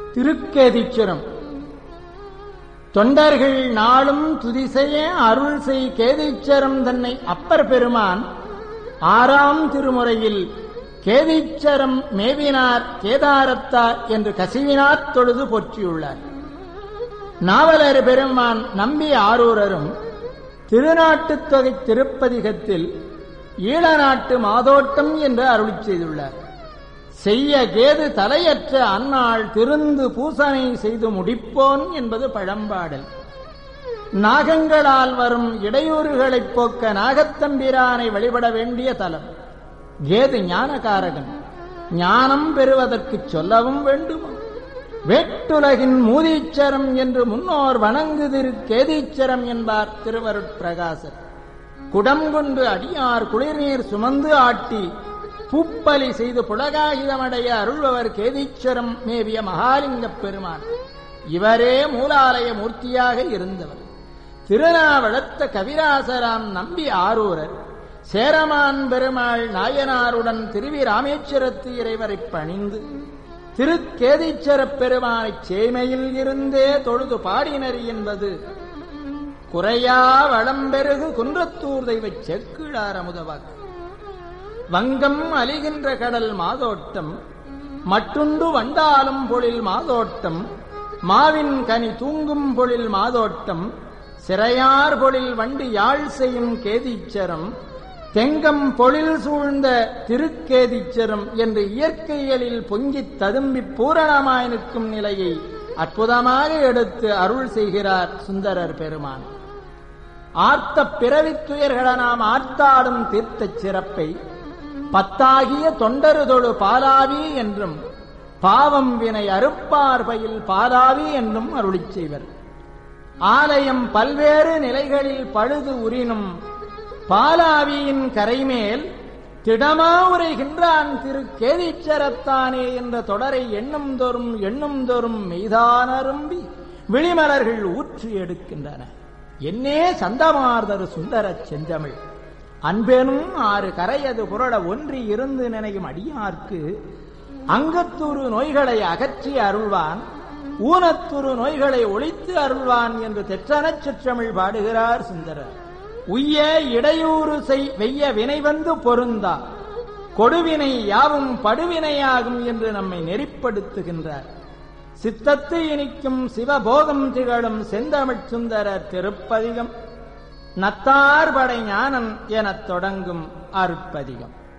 திருக்கேதீச்சரம் தொண்டர்கள் நாளும் துதிசெய்ய அருள் செய் கேதீச்சரம் தன்னை அப்பர் பெருமான் ஆறாம் திருமுறையில் கேதீச்சரம் மேவினார் கேதாரத்தார் என்று கசிவினார் தொழுது போற்றியுள்ளார் நாவலர் பெருமான் நம்பி ஆரூரரும் திருநாட்டுத் தொகை திருப்பதிகத்தில் ஈழநாட்டு மாதோட்டம் என்று அருளிச் செய்துள்ளார் செய்ய கேது தலையற்ற அந்நாள் திருந்து பூசனை செய்து முடிப்போன் என்பது பழம்பாடல் நாகங்களால் வரும் இடையூறுகளைப் போக்க நாகத்தம்பிரானை வழிபட வேண்டிய தலம் கேது ஞானகாரகன் ஞானம் பெறுவதற்குச் சொல்லவும் வேண்டுமா வேட்டுலகின் மூதீச்சரம் என்று முன்னோர் வணங்குதிரு கேதீச்சரம் என்பார் திருவருட்பிரகாசர் குடம் கொண்டு அடியார் குளிர்நீர் சுமந்து ஆட்டி பூப்பலி செய்து புலகாகிதமடைய அருள்பவர் கேதீச்சரம் மேவிய மகாலிங்கப் பெருமான் இவரே மூலாலய மூர்த்தியாக இருந்தவர் திருநாவளத்த கவிராசராம் நம்பி ஆரூரர் சேரமான் பெருமாள் நாயனாருடன் திருவி ராமேஸ்வரத்து இறைவரைப் பணிந்து திருக்கேதீச்சரப் பெருமானைச் சேமையில் இருந்தே தொழுது பாடினர் என்பது குறையா வளம்பெருகு குன்றத்தூர் தெய்வச் செக்கிழார் அமுதவாக்கு வங்கம் அலிகின்ற கடல் மாதோட்டம் மட்டுண்டு வண்டாலும் பொழில் மாதோட்டம் மாவின் கனி தூங்கும் பொழில் மாதோட்டம் சிறையார் பொழில் வண்டி யாழ் செய்யும் கேதீச்சரம் தெங்கம் பொழில் சூழ்ந்த திருக்கேதீச்சரம் என்று இயற்கைகளில் பொங்கித் ததும்பி பூரணமாய் நிற்கும் நிலையை அற்புதமாக எடுத்து அருள் செய்கிறார் சுந்தரர் பெருமான் ஆர்த்த பிறவித் துயர்கள நாம் ஆர்த்தாடும் தீர்த்தச் சிறப்பை பத்தாகிய தொண்டருதொழு பாலாவி என்றும் பாவம் வினை அறுப்பார்பையில் பாலாவி என்றும் அருளிச் செய்வர் ஆலயம் பல்வேறு நிலைகளில் பழுது உரினும் பாலாவியின் கரைமேல் திடமா உரைகின்றான் திரு கேதீச்சரத்தானே என்ற தொடரை எண்ணும் தோறும் எண்ணும் தோறும் மெய்தானரும்பி விழிமலர்கள் ஊற்றி எடுக்கின்றன என்னே சந்தமார்தரு சுந்தரச் செந்தமிழ் அன்பெனும் ஆறு கரையது புரள ஒன்றி இருந்து நினையும் அடியார்க்கு அங்கத்துரு நோய்களை அகற்றி அருள்வான் ஊனத்துரு நோய்களை ஒழித்து அருள்வான் என்று தெற்றனச் சிற்றமிழ் பாடுகிறார் சுந்தரர் உய்ய இடையூறு செய் வெய்ய வினை வந்து பொருந்தா கொடுவினை யாவும் படுவினையாகும் என்று நம்மை நெறிப்படுத்துகின்றார் சித்தத்து இனிக்கும் சிவபோகம் திகழும் செந்தமிழ் சுந்தரர் திருப்பதிகம் நத்தார் படை ஞானம் எனத் தொடங்கும் அருட்பதிகம்